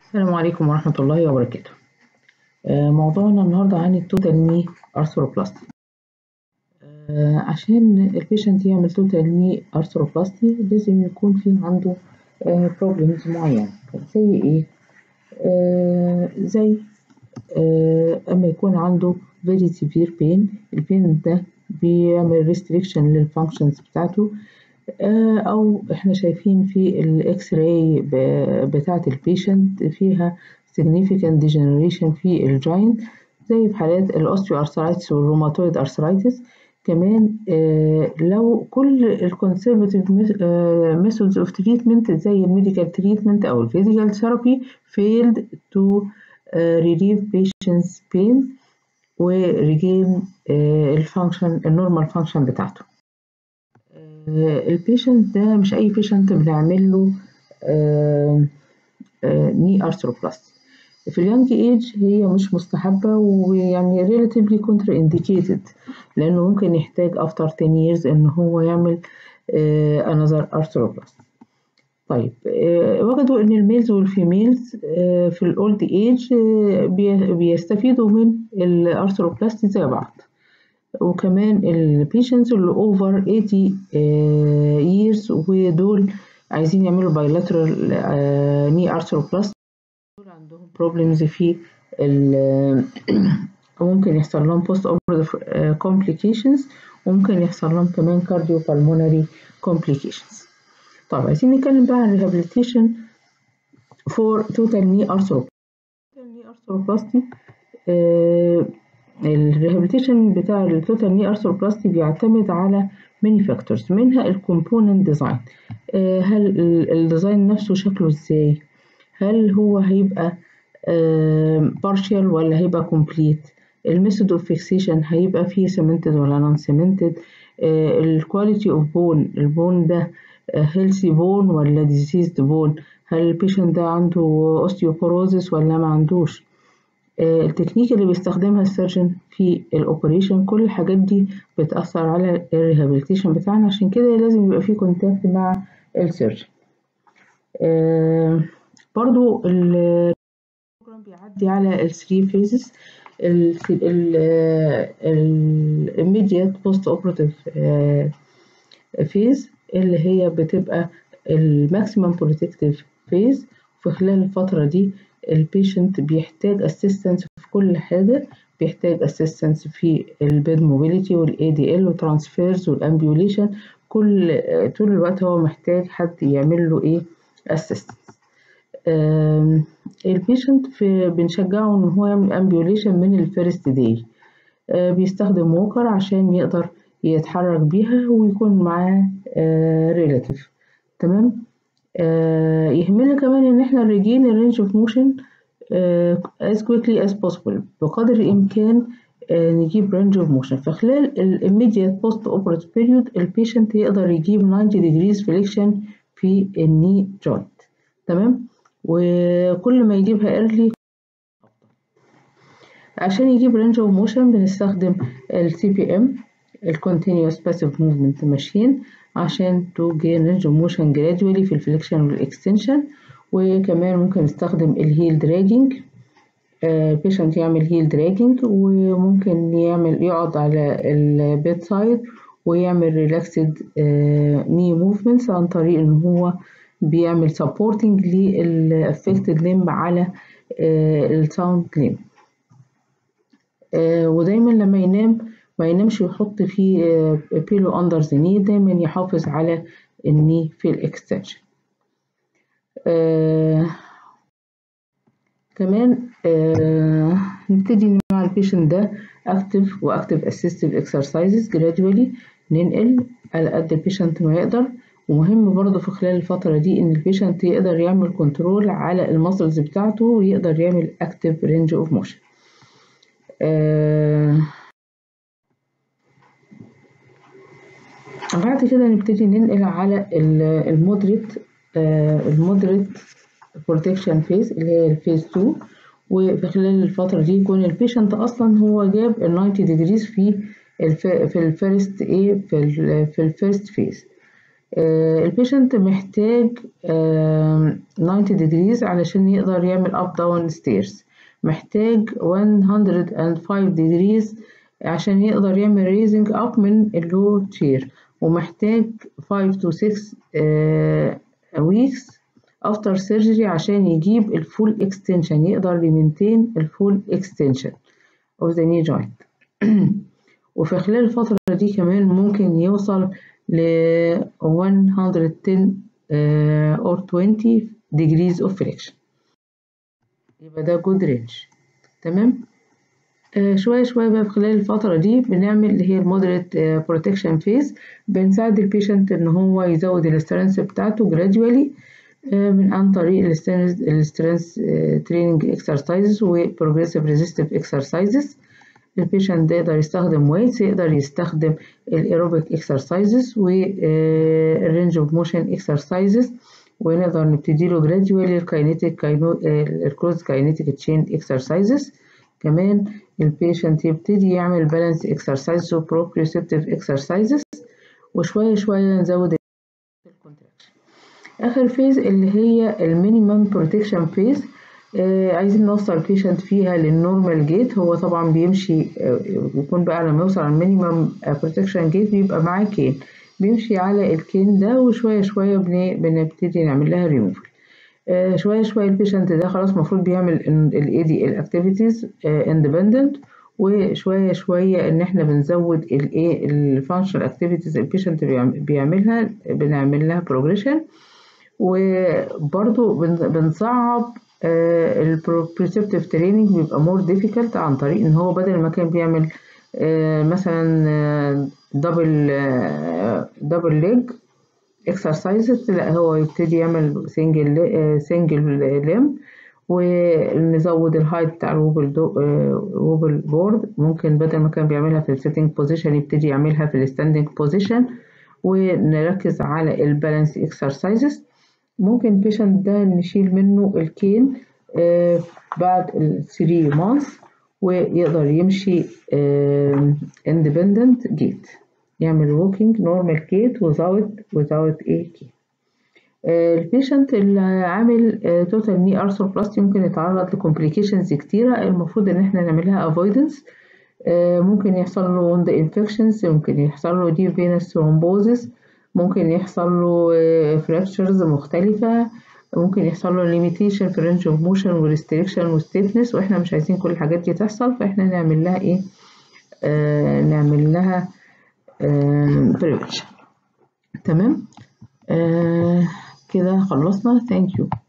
السلام عليكم ورحمة الله وبركاته آه، موضوعنا النهاردة عن التوتال ني أرثروبلاستي آه، عشان البيشنت يعمل توتال ني أرثروبلاستي لازم يكون في عنده بروبلمز معينة زي إيه؟ آه، زي أما يكون عنده very severe pain البين ده بيعمل restriction للفانكشنز بتاعته أو إحنا شايفين في الإكس راي بتاعة البيشنت فيها significant degeneration في الجوينت زي في حالات الأوستيو أرثرايتس والروماتويد أرثرايتس كمان لو كل الكونسرفتيف ميثودز اوف تريتمنت زي الميديكال تريتمنت أو الفيزيكال ثيرابي failed to relieve patients pain وريجين الفانكشن النورمال فانكشن بتاعته البيشنت ده مش اي بيشنت بنعمل له ني ارثروبلاستي في اليونج ايج هي مش مستحبة ويعني relatively contraindicated لأنه ممكن يحتاج after 10 years إن هو يعمل another arthroplasty طيب وجدوا إن الميلز والفيميلز في الأولد ايج بيستفيدوا من الارثروبلاستي زي بعض وكمان البيشنتس اللي اوفر 80 years ودول عايزين يعملوا bilateral knee arthroplasty دول عندهم problems في ممكن يحصل لهم post operative complications وممكن يحصل لهم كمان cardiopulmonary complications طب عايزين نتكلم بقى عن rehabilitation for total knee arthroplasty total knee arthroplasty الريهابيليتيشن بتاع التوتال ني ارثروبلاستي بيعتمد على ماني فاكتورز منها الكومبوننت ديزاين هل الديزاين نفسه شكله ازاي هل هو هيبقى بارشال ولا هيبقى كومبليت الميثود اوف فيكسيشن هيبقى فيه سيمنتد ولا نون سيمنتد الكواليتي اوف بون البون ده هيلثي بون ولا ديزيزد بون هل البيشنت ده عنده اوستيوبوروزيس ولا ما عندوش التكنيك اللي بيستخدمها السيرجن في الاوبريشن كل الحاجات دي بتأثر على الريهابيليتيشن بتاعنا عشان كده لازم يبقى في كونتاكت مع السيرجن آه برضو البروجرام بيعدي على الثري فيزز الاميديات بوست اوبراتيف فيز اللي هي بتبقى الماكسيمم بروتكتيف فيز في خلال الفترة دي البيشنت بيحتاج اسيستنس في كل حاجة بيحتاج اسيستنس في البيد موبيليتي والاي دي ال وترانسفيرز والامبيوليشن كل طول الوقت هو محتاج حد يعمل له ايه اسيستنس البيشنت في بنشجعه ان هو يعمل امبيوليشن من الفيرست داي بيستخدم ووكر عشان يقدر يتحرك بيها ويكون معاه ريلاتيف تمام آه يهمنا كمان ان احنا نريجين الرينج اوف موشن as quickly as possible بقدر الامكان آه نجيب رينج اوف موشن فخلال الاميديات بوست اوبراتيف بيريود البيشنت يقدر يجيب 90 degrees فليكشن في الني جوينت تمام وكل ما يجيبها ايرلي عشان يجيب رينج اوف موشن بنستخدم السي بي ام الكونتينيوس باسيف موفمنت ماشين عشان تو جين رينج موشن جرادولي في الفليكشن والاكستنشن وكمان ممكن نستخدم الهيل دراجنج البيشنت يعمل هيل دراجنج وممكن يعمل يقعد على البيت سايد ويعمل ريلاكسد ني موفمنتس عن طريق ان هو بيعمل سبورتنج للافكتد ليمب على الساوند ليمب ودايما لما ينام ما ينامش ويحط فيه بيلو اندر ذا ني دايما يحافظ على الني في الاكستنشن آه كمان آه نبتدي مع البيشنت ده اكتف واكتف اسيستيف اكسرسايزز جرادولي ننقل على قد البيشنت ما يقدر ومهم برضه في خلال الفترة دي إن البيشنت يقدر يعمل كنترول على المسلز بتاعته ويقدر يعمل اكتف رينج اوف موشن بعد كده نبتدي ننقل على المودريت المودريت بروتكشن فيز اللي هي الفيز 2 وفي خلال الفترة دي يكون البيشنت أصلا هو جاب ال 90 ديجريز في الف في الفيرست ايه في ال في الفيرست فيز البيشنت محتاج 90 degrees علشان يقدر يعمل up down stairs محتاج 105 degrees عشان يقدر يعمل raising up من اللو chair ومحتاج 5 to 6 weeks after surgery عشان يجيب الفول extension يقدر يمنتين الفول extension of the knee joint وفي خلال الفترة دي كمان ممكن يوصل ل 110 or 20 degrees of flexion يبقى ده good range تمام آه شوية شوية بقى في خلال الفترة دي بنعمل اللي هي المودريت بروتكشن فيز بنساعد البيشنت إن هو يزود السترينث بتاعته gradually آه من عن طريق السترينث تريننج اكسرسايزز وبروجريسيف ريزيستيف اكسرسايزز البيشنت ده يقدر يستخدم ويتس يقدر يستخدم الايروبيك اكسرسايزز والرينج اوف موشن اكسرسايزز ونقدر نبتدي له جراديوالي الكاينيتيك الكروز كاينيتيك تشين اكسرسايزز كمان البيشنت يبتدي يعمل بالانس اكسرسايز وبروبريوسبتيف اكسرسايزز وشويه شويه نزود الكونتراكشن اخر فيز اللي هي المينيمم بروتكشن فيز آه عايزين نوصل البيشنت فيها للنورمال جيت هو طبعا بيمشي آه بيكون بقى لما يوصل على المينيمم بروتكشن جيت بيبقى معاه كين بيمشي على الكين ده وشويه شويه بنبتدي نعمل لها ريموفل آه شويه شويه البيشنت ده خلاص المفروض بيعمل الاي دي الاكتيفيتيز اندبندنت وشويه شويه ان احنا بنزود الايه الفانكشنال اكتيفيتيز البيشنت بيعملها بنعمل لها بروجريشن وبرضو بنصعب البروبريسبتيف تريننج بيبقى مور ديفيكالت عن طريق ان هو بدل ما كان بيعمل مثلا دبل دبل ليج اكسرسايزز لا هو يبتدي يعمل سنجل سنجل ليم ونزود الهايت بتاع الوبل دو ووبل بورد ممكن بدل ما كان بيعملها في السيتنج بوزيشن يبتدي يعملها في الستاندنج بوزيشن ونركز على البالانس اكسرسايزز ممكن البيشنت ده نشيل منه الكين آه بعد ال 3 مانث ويقدر يمشي آه independent gait يعمل walking normal gait without without a cane آه البيشنت اللي عامل توتال ني ارثروبلاستي ممكن يتعرض لكومبليكيشنز كتيرة المفروض ان احنا نعملها avoidance ممكن يحصل له wound infections ممكن يحصل له deep venous thrombosis ممكن يحصل له fractures مختلفة ممكن يحصل له limitation في range of motion و restriction و stiffness واحنا مش عايزين كل الحاجات دي تحصل فاحنا نعمل لها ايه آه نعمل لها آه prevention تمام آه كده خلصنا thank you